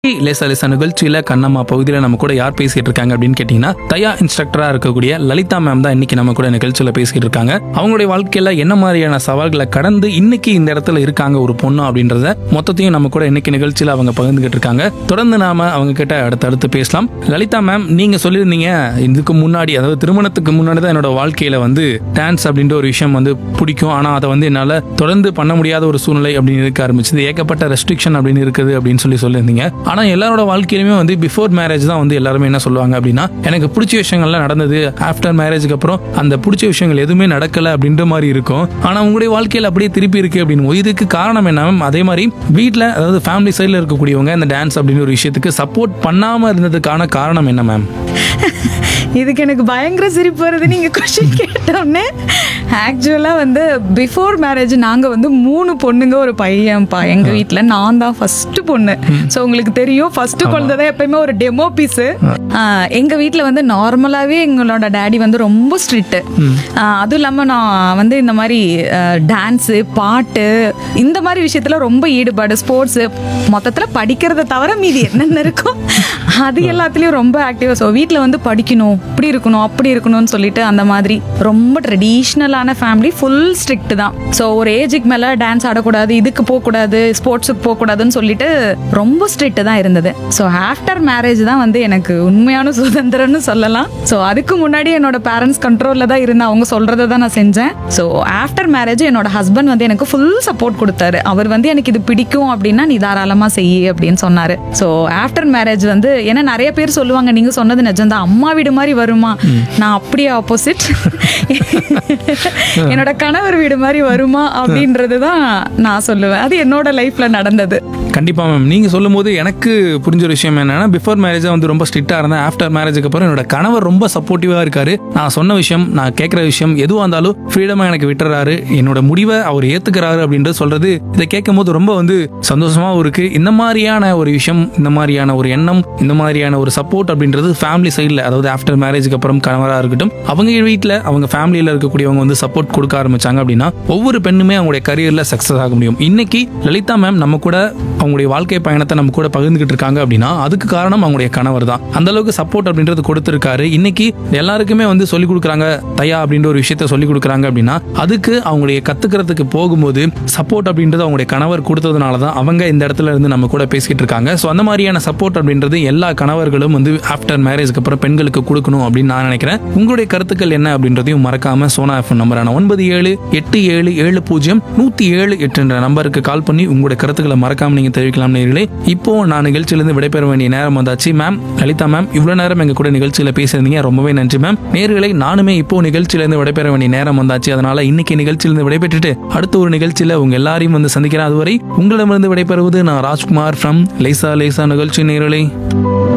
லேசா லேசா நிகழ்ச்சியில கண்ணம்மா பகுதியில் நம்ம கூட யார் பேசிட்டு இருக்காங்க அப்படின்னு கேட்டீங்கன்னா தயா இன்ஸ்ட்ரக்டரா இருக்கக்கூடிய லலிதா மேம் தான் இன்னைக்கு நம்ம கூட நிகழ்ச்சியில பேசிட்டு இருக்காங்க அவங்களுடைய வாழ்க்கையில என்ன மாதிரியான சவால்களை கடந்து இன்னைக்கு இந்த இடத்துல இருக்காங்க ஒரு பொண்ணு அப்படின்றத மொத்தத்தையும் நம்ம கூட இன்னைக்கு நிகழ்ச்சியில அவங்க பகிர்ந்துகிட்டு இருக்காங்க தொடர்ந்து நாம அவங்க கிட்ட அடுத்தடுத்து பேசலாம் லலிதா மேம் நீங்க சொல்லியிருந்தீங்க இதுக்கு முன்னாடி அதாவது திருமணத்துக்கு முன்னாடி தான் என்னோட வாழ்க்கையில வந்து டான்ஸ் அப்படின்ற ஒரு விஷயம் வந்து பிடிக்கும் ஆனா அதை வந்து என்னால தொடர்ந்து பண்ண முடியாத ஒரு சூழ்நிலை அப்படின்னு இருக்க ஆரம்பிச்சது ஏகப்பட்ட ரெஸ்ட்ரிக்ஷன் அப்படின்னு இருக்குது அப்படின்னு சொல்லி சொல்லியிருந்தீங்க ஆனா எல்லாரோட வாழ்க்கையிலுமே வந்து பிஃபோர் மேரேஜ் தான் வந்து எல்லாருமே என்ன சொல்லுவாங்க அப்படின்னா எனக்கு பிடிச்ச விஷயங்கள்லாம் நடந்தது ஆஃப்டர் மேரேஜ்க்கு அப்புறம் அந்த பிடிச்ச விஷயங்கள் எதுவுமே நடக்கல அப்படின்ற மாதிரி இருக்கும் ஆனா உங்களுடைய வாழ்க்கையில் அப்படியே திருப்பி இருக்கு அப்படின்னு இதுக்கு காரணம் என்ன மேம் அதே மாதிரி வீட்டில் அதாவது ஃபேமிலி சைடில் இருக்கக்கூடியவங்க இந்த டான்ஸ் அப்படின்னு ஒரு விஷயத்துக்கு சப்போர்ட் பண்ணாம இருந்ததுக்கான காரணம் என்ன மேம் இதுக்கு எனக்கு பயங்கர சிரிப்பு வருது நீங்க கொஸ்டின் கேட்டோன்னே ஆக்சுவலாக வந்து பிஃபோர் மேரேஜ் நாங்கள் வந்து மூணு பொண்ணுங்க ஒரு பையன்ப்பா எங்கள் வீட்டில் நான் தான் ஃபர்ஸ்ட் பொண்ணு ஸோ உங்களுக்கு தெரியும் ஃபர்ஸ்ட் குழந்தை தான் எப்பயுமே ஒரு டெமோ பீஸு எங்கள் வீட்டில் வந்து நார்மலாகவே எங்களோட டேடி வந்து ரொம்ப ஸ்ட்ரிக்ட்டு அதுவும் இல்லாமல் நான் வந்து இந்த மாதிரி டான்ஸு பாட்டு இந்த மாதிரி விஷயத்தில் ரொம்ப ஈடுபாடு ஸ்போர்ட்ஸு மொத்தத்தில் படிக்கிறத தவிர மீதி என்னென்ன இருக்கோ அது எல்லாத்துலேயும் ரொம்ப ஆக்டிவாக ஸோ வீட்டில் வந்து படிக்கணும் இப்படி இருக்கணும் அப்படி இருக்கணும்னு சொல்லிட்டு அந்த மாதிரி ரொம்ப ட்ரெடிஷ்னலான ஃபேமிலி ஃபுல் ஸ்ட்ரிக்ட் தான் ஸோ ஒரு ஏஜுக்கு மேலே டான்ஸ் ஆடக்கூடாது இதுக்கு போகக்கூடாது ஸ்போர்ட்ஸுக்கு போகக்கூடாதுன்னு சொல்லிட்டு ரொம்ப ஸ்ட்ரிக்ட் தான் இருந்தது ஸோ ஆஃப்டர் மேரேஜ் தான் வந்து எனக்கு உண்மையான சுதந்திரம்னு சொல்லலாம் ஸோ அதுக்கு முன்னாடி என்னோட பேரண்ட்ஸ் கண்ட்ரோலில் தான் இருந்து அவங்க சொல்கிறத தான் நான் செஞ்சேன் ஸோ ஆஃப்டர் மேரேஜ் என்னோட ஹஸ்பண்ட் வந்து எனக்கு ஃபுல் சப்போர்ட் கொடுத்தாரு அவர் வந்து எனக்கு இது பிடிக்கும் அப்படின்னா நீ தாராளமாக செய் அப்படின்னு சொன்னார் ஸோ ஆஃப்டர் மேரேஜ் வந்து ஏன்னா நிறைய பேர் சொல்லுவாங்க நீங்கள் சொன்னது நிஜம்தான் அம்மா வீடு மாதிரி வருமா நான் அப்படியே ஆப்போசிட் என்னோட கணவர் வீடு மாதிரி வருமா அப்படின்றது தான் நான் சொல்லுவேன் அது என்னோட லைஃப்ல நடந்தது கண்டிப்பா மேம் நீங்க சொல்லும் போது எனக்கு புரிஞ்ச ஒரு விஷயம் என்னன்னா பிஃபோர் மேரேஜ் வந்து ரொம்ப ஸ்ட்ரிக்டா இருந்தேன் ஆஃப்டர் மேரேஜுக்கு அப்புறம் என்னோட கணவர் ரொம்ப சப்போர்ட்டிவா இருக்காரு நான் சொன்ன விஷயம் நான் கேட்கிற விஷயம் எதுவாக இருந்தாலும் ஃப்ரீடமா எனக்கு விட்டுறாரு என்னோட முடிவை அவர் ஏத்துக்கிறாரு அப்படின்றது சொல்றது இதை கேட்கும் போது ரொம்ப வந்து சந்தோஷமாவும் இருக்கு இந்த மாதிரியான ஒரு விஷயம் இந்த மாதிரியான ஒரு எண்ணம் இந்த மாதிரியான ஒரு சப்போர்ட் அப்படின்றது ஃபேமிலி சைடில் அதாவது ஆஃப்டர் மேரேஜுக்கு அப்புறம் கணவராக இருக்கட்டும் அவங்க வீட்டில் அவங்க ஃபேமிலியில் இருக்கக்கூடியவங்க வந்து சப்போர்ட் கொடுக்க ஆரம்பிச்சாங்க அப்படின்னா ஒவ்வொரு பெண்ணுமே அவங்களுடைய கரியரில் சக்ஸஸ் ஆக முடியும் இன்னைக்கு லலிதா மேம் நம்ம கூட அவங்களுடைய வாழ்க்கை பயணத்தை நம்ம கூட பகிர்ந்துகிட்டு இருக்காங்க அப்படின்னா அதுக்கு காரணம் அவங்களுடைய கணவர் தான் அந்த அளவுக்கு சப்போர்ட் அப்படின்றது கொடுத்திருக்காரு இன்னைக்கு எல்லாருக்குமே வந்து சொல்லி கொடுக்குறாங்க தயா அப்படின்ற ஒரு விஷயத்த சொல்லி கொடுக்குறாங்க அப்படின்னா அதுக்கு அவங்களுடைய கத்துக்கிறதுக்கு போகும்போது சப்போர்ட் அப்படின்றது அவங்களுடைய கணவர் கொடுத்ததுனால தான் அவங்க இந்த இடத்துல இருந்து நம்ம கூட பேசிக்கிட்டு இருக்காங்க ஸோ அந்த மாதிரியான சப்போர்ட் அப்படின்றது எல்லா கணவர்களும் வந்து ஆஃப்டர் மேரேஜ்க்கு அப்புறம் பெண்களுக்கு கொடுக்கணும் அப்படின்னு நான் நினைக்கிறேன் உங்களுடைய கருத்துக்கள் என்ன அப்படின்றதையும் மறக்காம சோனா எஃப் நம்பரான ஒன்பது ஏழு எட்டு ஏழு ஏழு பூஜ்ஜியம் நூத்தி ஏழு எட்டுன்ற நம்பருக்கு கால் பண்ணி உங்களுடைய கருத்துக்களை மறக்காம நீங்க தெரிவிக்கலாம் நேர்களே இப்போ நான் நிகழ்ச்சியிலிருந்து விடைபெற வேண்டிய நேரம் வந்தாச்சு மேம் லலிதா மேம் இவ்வளவு நேரம் எங்க கூட நிகழ்ச்சியில பேசியிருந்தீங்க ரொம்பவே நன்றி மேம் நேர்களை நானுமே இப்போ நிகழ்ச்சியிலிருந்து விடைபெற வேண்டிய நேரம் வந்தாச்சு அதனால இன்னைக்கு நிகழ்ச்சியிலிருந்து விடைபெற்றுட்டு அடுத்த ஒரு நிகழ்ச்சியில உங்க எல்லாரையும் வந்து சந்திக்கிறேன் அதுவரை உங்களிடமிருந்து விடைபெறுவது நான் ராஜ்குமார் ஃப்ரம் லேசா லேசா நிகழ்ச்சி நேரலை